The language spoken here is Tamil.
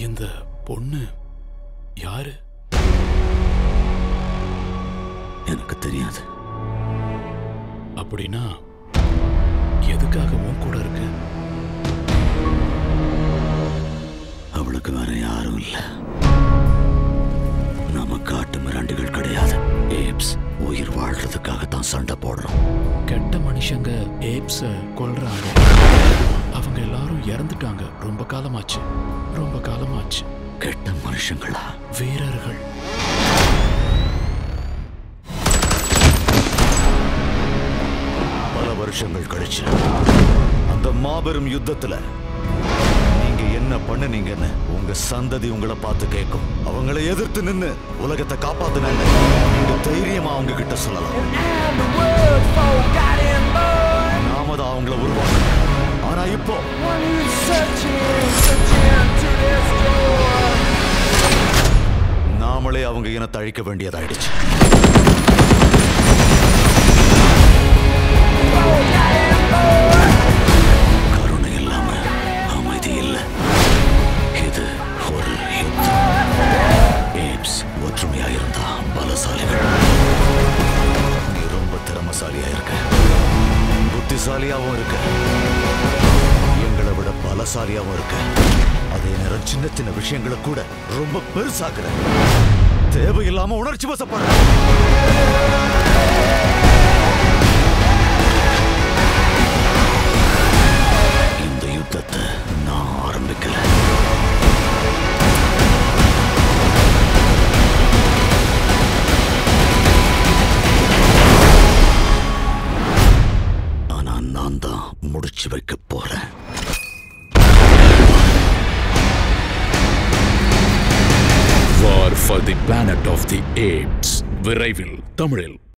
இந்த பொண்ணு யாரு எனக்கு தெரியாது அப்படின்னா எதுக்காக உன் கூட இருக்கு அவளுக்கு வேற யாரும் இல்ல நம்ம காட்டு மிராண்டிகள் கிடையாது ஏப்ஸ் உயிர் வாழ்றதுக்காகத்தான் சண்டை போடுறோம் கெட்ட மனுஷங்க ஏப்ஸ கொல்றாங்க அவங்க எல்லாரும் இறந்துட்டாங்க ரொம்ப காலமாச்சு ரொம்ப காலமாச்சு கெட்ட மனுஷங்களா வீரர்கள் பல வருஷங்கள் கழிச்சு அந்த மாபெரும் யுத்தத்துல நீங்க என்ன பண்ணுனீங்கன்னு உங்க சந்ததி உங்களை பார்த்து கேட்கும் அவங்களை எதிர்த்து நின்னு உலகத்தை காப்பாத்துனாங்க நீங்க தைரியமா அவங்க கிட்ட சொல்லலாம் நாம தான் அவங்கள உருவாக்கணும் ஆனா இப்போ நாமளே அவங்க இனத்தை அழிக்க வேண்டியதாயிடுச்சு கருணை இல்லாம அமைதி இல்ல இது ஒரு யுத்தம் ஏப்ஸ் ஒற்றுமையா இருந்தா பலசாலிகள் நீ ரொம்ப திறமசாலியா இருக்க புத்திசாலியாவும் இருக்க எங்களை விட பலசாலியாவும் இருக்க அதே நேரம் சின்ன சின்ன விஷயங்களை கூட ரொம்ப பெருசாக்குற தேவையில்லாம உணர்ச்சி வசப்படுற இந்த யுத்தத்தை நான் ஆரம்பிக்கல ஆனா நான் தான் முடிச்சு வைக்க போறேன் war for the planet of the apes விரைவில் தமிழில்